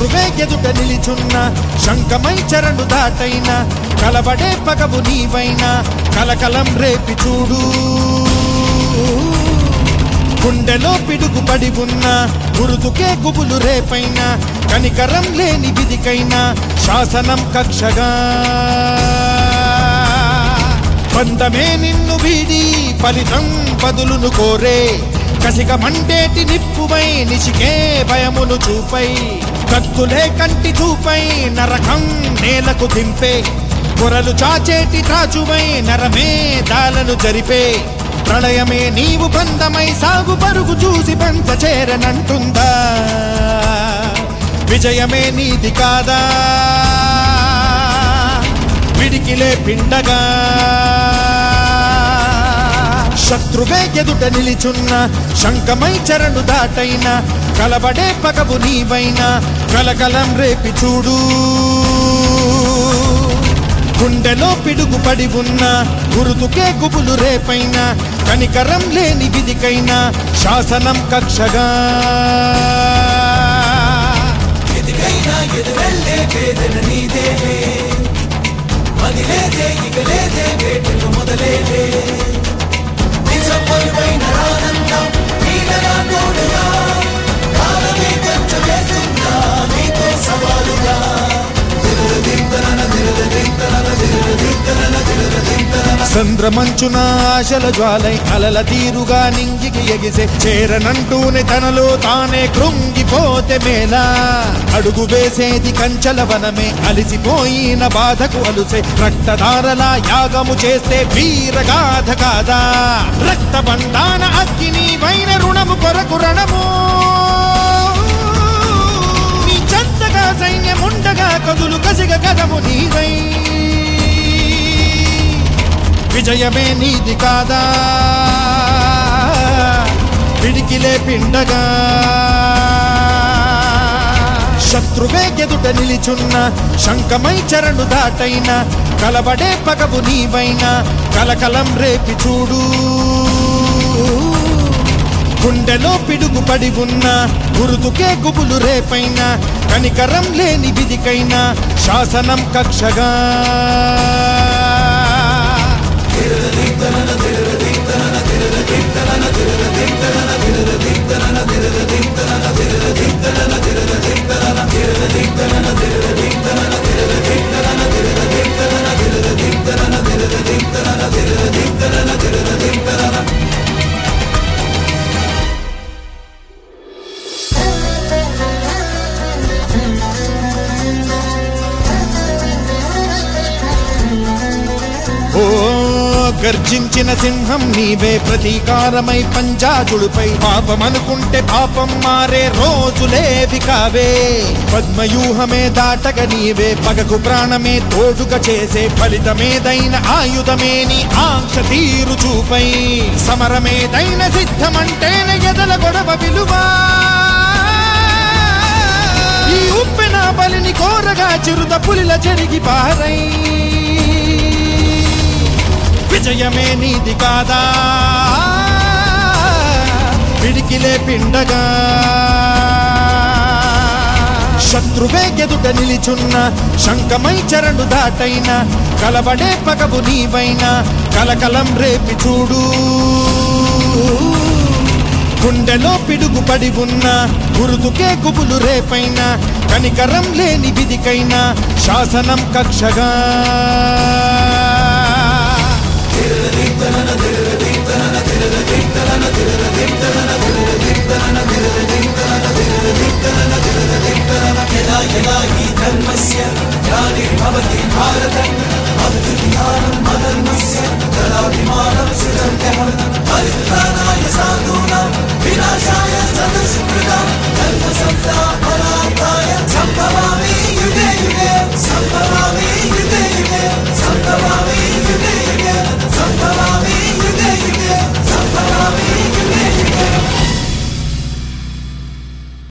శత్రువే ఎదుట నిలిచున్న శంఖమై చరణు దాటైన కలబడే పగవు నీవైనా కలకలం రేపి చూడు గుండెలో పిడుగు పడి ఉన్న గురుతుకే గుబులు రేపైన కనికరం లేని విధికైనా శాసనం కక్షగా బంధమే నిన్ను వీడి ఫలితం బదులును కోరే కసిక మండేటి నిప్పువై నిశికే భయమును చూపై కత్తులే కంటి చూపై నరకం నేలకు దింపే కొరలు చాచేటి త్రాచువై నరమే దాలను జరిపే ప్రళయమే నీవు బంధమై సాగు పరుగు చూసి పంచ చేరనంటుందా విజయమే నీది కాదా పిడికిలే పిండగా శత్రువే ఎదుట నిలిచున్న శంఖమై చరణు దాటైన కలబడే పగవు నీవైనా కలకలం రేపి చూడు గుండెలో పిడుగు పడి ఉన్న గురుతుకే గుబులు రేపైన కనికరం లేని విధికైనా శాసనం కక్షగా ఎదిగైనా ఎదురెళ్ళే వేదన నీదేలే మదిలేదే ఇక లేదే వేటలు మొదలేలే నిజపరువైన ఆనందం నీడగా తోడుగా కాలమే కొంచెం వేస్తుందా నీతో సవాలుగా సంద్రమంచున ఆశల జ్వాలై అలల తీరుగా నింగికి ఎగిసే చేరనంటూనే తనలో తానే కృంగిపోతే మేలా అడుగు వేసేది కంచల వనమే అలిసిపోయిన బాధకు అలుసే రక్తధారలా యాగము చేస్తే వీరగాథ కాదా రక్త బంధాన అగ్గిని వైన రుణము కొరకు రణము నీ చెత్తగా సైన్యముండగా కదులు కసిగ కదము నీదై విజయమే నీది కాదా పిడికిలే పిండగా శత్రువే ఎదుట నిలిచున్న శంఖమై చరణు దాటైన కలబడే పగవు నీవైనా కలకలం రేపి చూడు గుండెలో పిడుగు పడి ఉన్న గురుతుకే గుబులు రేపైన కనికరం లేని విధికైనా శాసనం కక్షగా ఓ గర్జించిన సింహం నీవే ప్రతీకారమై పంజాజుడుపై పాపమనుకుంటే పాపం మారే రోజులేవి కావే పద్మయూహమే దాటగ నీవే పగకు ప్రాణమే తోడుగా చేసే ఫలితమేదైన ఆయుధమే నీ ఆంక్ష తీరు చూపై సమరమేదైన సిద్ధమంటేనే ఎదల గొడవ విలువా ఈ ఉప్పెన బలిని కోరగా చిరుత పులిల చెరిగి పారై విజయమే నీది కాదా పిడికిలే పిండగా శత్రువే ఎదుట నిలిచున్న శంఖమై చరణు దాటైన కలబడే పగవు నీవైనా కలకలం రేపి చూడు గుండెలో పిడుగు పడి ఉన్న గురుతుకే గుబులు రేపైన కనికరం లేని విధికైనా శాసనం కక్షగా తిరగదిద్దనన